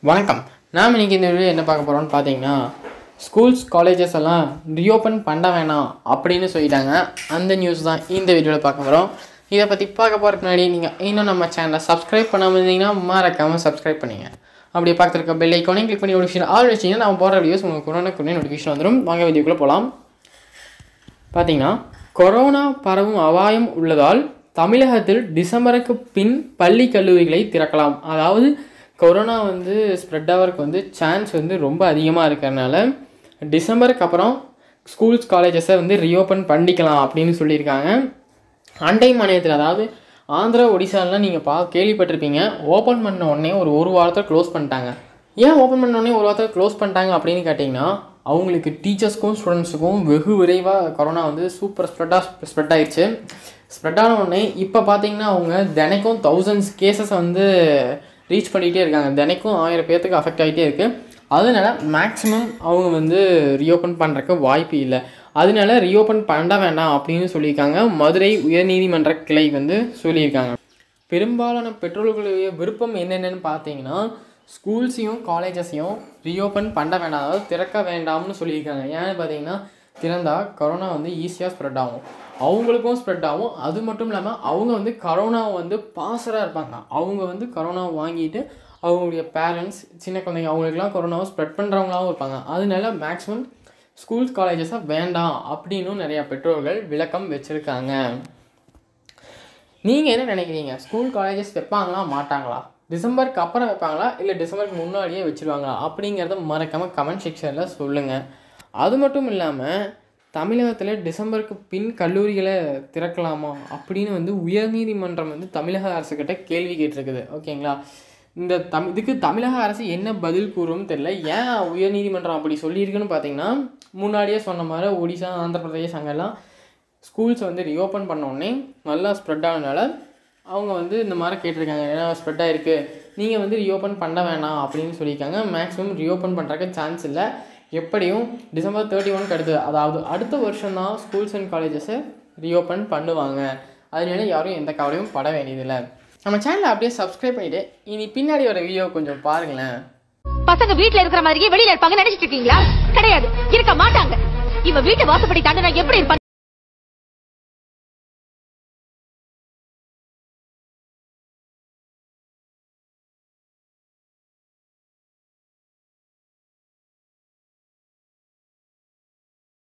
வணக்கம் நாம் இன்னைக்கு இந்த வீடியோ என்ன பார்க்க போகிறோம்னு பார்த்தீங்கன்னா ஸ்கூல்ஸ் காலேஜஸ் எல்லாம் ரீஓப்பன் பண்ண வேணாம் அப்படின்னு சொல்லிட்டாங்க அந்த நியூஸ் தான் இந்த வீடியோவில் பார்க்க போகிறோம் இதை பற்றி பார்க்க போகிறதுக்கு முன்னாடி நீங்கள் இன்னும் நம்ம சேனலை சப்ஸ்கிரைப் பண்ணாமல் இருந்தீங்கன்னா மறக்காமல் சப்ஸ்கிரைப் பண்ணுங்க அப்படியே பக்கத்தில் இருக்க பெல் ஐக்கானையும் கிளிக் பண்ணி நோட்டிஃபிகேஷன் ஆல் வச்சிங்கன்னா நம்ம போகிற வீடியோஸ் உங்களுக்கு குரோனா குரோனா நோட்டிஃபிகேஷன் வந்துடும் வாங்க வீடியோக்குள்ளே போகலாம் பார்த்தீங்கன்னா கொரோனா பரவும் அபாயம் உள்ளதால் தமிழகத்தில் டிசம்பருக்கு பின் பள்ளி கல்லூரிகளை திறக்கலாம் அதாவது கொரோனா வந்து ஸ்ப்ரெட் ஆகிறதுக்கு வந்து சான்ஸ் வந்து ரொம்ப அதிகமாக இருக்கிறனால டிசம்பருக்கு அப்புறம் ஸ்கூல்ஸ் காலேஜஸை வந்து ரீஓப்பன் பண்ணிக்கலாம் அப்படின்னு சொல்லியிருக்காங்க அண்டை மாநிலத்தில் அதாவது ஆந்திரா ஒடிசாலாம் நீங்கள் பா கேள்விப்பட்டிருப்பீங்க ஓப்பன் பண்ண உடனே ஒரு ஒரு வாரத்தை க்ளோஸ் பண்ணிட்டாங்க ஏன் ஓப்பன் பண்ண உடனே ஒரு வாரத்தை க்ளோஸ் பண்ணிட்டாங்க அப்படின்னு கேட்டிங்கன்னா அவங்களுக்கு டீச்சர்ஸ்க்கும் ஸ்டூடெண்ட்ஸுக்கும் வெகு விரைவாக கொரோனா வந்து சூப்பர் ஸ்ப்ரெட்டாக ஸ்ப்ரெட் ஆயிடுச்சு ஸ்ப்ரெட் ஆன உடனே இப்போ பார்த்தீங்கன்னா அவங்க தினைக்கும் தௌசண்ட்ஸ் கேசஸ் வந்து ரீச் பண்ணிகிட்டே இருக்காங்க தினைக்கும் ஆயிரம் பேர்த்துக்கு அஃபெக்ட் ஆகிட்டே இருக்குது அதனால மேக்ஸிமம் அவங்க வந்து ரீஓப்பன் பண்ணுறக்கு வாய்ப்பு இல்லை அதனால ரீஓப்பன் பண்ண வேண்டாம் அப்படின்னு சொல்லியிருக்காங்க மதுரை உயர்நீதிமன்ற கிளை வந்து சொல்லியிருக்காங்க பெரும்பாலான பெற்றோர்களுடைய விருப்பம் என்னென்னு பார்த்தீங்கன்னா ஸ்கூல்ஸையும் காலேஜஸையும் ரீஓப்பன் பண்ண வேண்டாம் அதாவது திறக்க வேண்டாம்னு சொல்லியிருக்காங்க ஏன்னு பார்த்தீங்கன்னா திறந்தால் கொரோனா வந்து ஈஸியாக ஸ்ப்ரெட் ஆகும் அவங்களுக்கும் ஸ்ப்ரெட் ஆகும் அது மட்டும் இல்லாமல் அவங்க வந்து கரோனாவை வந்து பாசராக இருப்பாங்க அவங்க வந்து கரோனாவை வாங்கிட்டு அவங்களுடைய பேரண்ட்ஸ் சின்ன குழந்தைங்க அவங்களுக்குலாம் கொரோனாவை ஸ்ப்ரெட் பண்ணுறவங்களாகவும் இருப்பாங்க அதனால மேக்ஸிமம் ஸ்கூல்ஸ் காலேஜஸை வேண்டாம் அப்படின்னும் நிறையா பெற்றோர்கள் விளக்கம் வச்சுருக்காங்க நீங்கள் என்ன நினைக்கிறீங்க ஸ்கூல் காலேஜஸ் வைப்பாங்களா மாட்டாங்களா டிசம்பருக்கு அப்புறம் வைப்பாங்களா இல்லை டிசம்பருக்கு முன்னாடியே வச்சுருவாங்களா அப்படிங்கிறத மறக்காமல் கமெண்ட் செக்ஷனில் சொல்லுங்கள் அது மட்டும் இல்லாமல் தமிழகத்தில் டிசம்பருக்கு பின் கல்லூரிகளை திறக்கலாமா அப்படின்னு வந்து உயர்நீதிமன்றம் வந்து தமிழக அரசுக்கிட்ட கேள்வி கேட்டிருக்குது ஓகேங்களா இந்த தம் இதுக்கு தமிழக அரசு என்ன பதில் கூறும்னு தெரியல ஏன் உயர்நீதிமன்றம் அப்படி சொல்லியிருக்குன்னு பார்த்தீங்கன்னா முன்னாடியே சொன்ன மாதிரி ஒடிசா ஆந்திர பிரதேஷ் அங்கெல்லாம் ஸ்கூல்ஸ் வந்து ரீஓப்பன் பண்ண உடனே நல்லா ஸ்ப்ரெட் ஆனதுனால அவங்க வந்து இந்த மாதிரி கேட்டிருக்காங்க ஏன்னா ஸ்ப்ரெட் ஆகிருக்கு நீங்கள் வந்து ரீஓப்பன் பண்ண வேணாம் அப்படின்னு சொல்லியிருக்காங்க மேக்ஸிமம் ரீஓப்பன் பண்ணுறக்கு சான்ஸ் இல்லை எப்படியும் டிசம்பர் தேர்ட்டி ஒன்க்கு அடுத்து அதாவது அடுத்த வருஷம் தான் ஸ்கூல்ஸ் அண்ட் காலேஜஸை ரீஓப்பன் பண்ணுவாங்க அதனால யாரும் எந்த கவலையும் பட வேண்டியதில்லை நம்ம சேனலை அப்படியே சப்ஸ்கிரைப் பண்ணிவிட்டு இனி பின்னாடி வர வீடியோ கொஞ்சம் பாருங்களேன் பசங்க வீட்ல இருக்கிற மாதிரியே வெளியில இருப்பாங்க நினைச்சிட்டு இருக்கீங்களா கிடையாது இருக்க மாட்டாங்க இவ வீட்டு வாசப்படி தாண்டினா எப்படி இருப்பாங்க